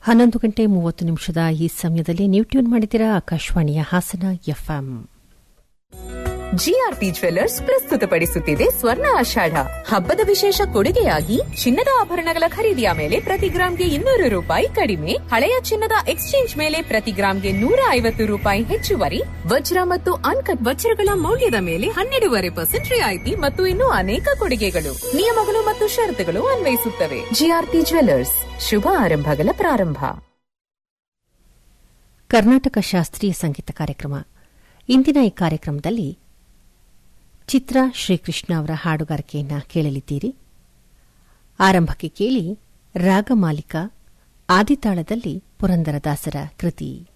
ಹನ್ನೊಂದು ಗಂಟೆ ಮೂವತ್ತು ನಿಮಿಷದ ಈ ಸಮಯದಲ್ಲಿ ನೀವು ಟ್ಯೂನ್ ಮಾಡಿದ್ದೀರಾ ಆಕಾಶವಾಣಿಯ ಹಾಸನ ಎಫ್ಎಂ ಜಿಆರ್ಪಿ ಜ್ವೆಲ್ಲರ್ಸ್ ಪ್ರಸ್ತುತಪಡಿಸುತ್ತಿದೆ ಸ್ವರ್ಣ ಆಷಾಢ ಹಬ್ಬದ ವಿಶೇಷ ಕೊಡುಗೆಯಾಗಿ ಚಿನ್ನದ ಆಭರಣಗಳ ಖರೀದಿಯ ಮೇಲೆ ಪ್ರತಿ ಗ್ರಾಂಗೆ ಇನ್ನೂರು ರೂಪಾಯಿ ಕಡಿಮೆ ಹಳೆಯ ಚಿನ್ನದ ಎಕ್ಸ್ಚೇಂಜ್ ಮೇಲೆ ಪ್ರತಿ ಗ್ರಾಂಗೆ ನೂರ ಐವತ್ತು ರೂಪಾಯಿ ಹೆಚ್ಚುವರಿ ವಜ್ರ ಮತ್ತು ಅನ್ಕಟ್ ವಜ್ರಗಳ ಮೌಲ್ಯದ ಮೇಲೆ ಹನ್ನೆರಡೂವರೆ ಪರ್ಸೆಂಟ್ ರಿಯಾಯಿತಿ ಮತ್ತು ಇನ್ನೂ ಅನೇಕ ಕೊಡುಗೆಗಳು ನಿಯಮಗಳು ಮತ್ತು ಷರತ್ತುಗಳು ಅನ್ವಯಿಸುತ್ತವೆ ಜಿಆರ್ಪಿ ಜ್ವೆಲ್ಲರ್ಸ್ ಶುಭ ಆರಂಭಗಳ ಪ್ರಾರಂಭ ಕರ್ನಾಟಕ ಶಾಸ್ತ್ರೀಯ ಸಂಗೀತ ಕಾರ್ಯಕ್ರಮ ಇಂದಿನ ಈ ಕಾರ್ಯಕ್ರಮದಲ್ಲಿ ಚಿತ್ರ ಶ್ರೀಕೃಷ್ಣ ಅವರ ಹಾಡುಗಾರಿಕೆಯನ್ನು ಕೇಳಲಿದ್ದೀರಿ ಆರಂಭಕ್ಕೆ ಕೇಳಿ ರಾಗಮಾಲಿಕ ಆದಿತಾಳದಲ್ಲಿ ಪುರಂದರದಾಸರ ಕೃತಿ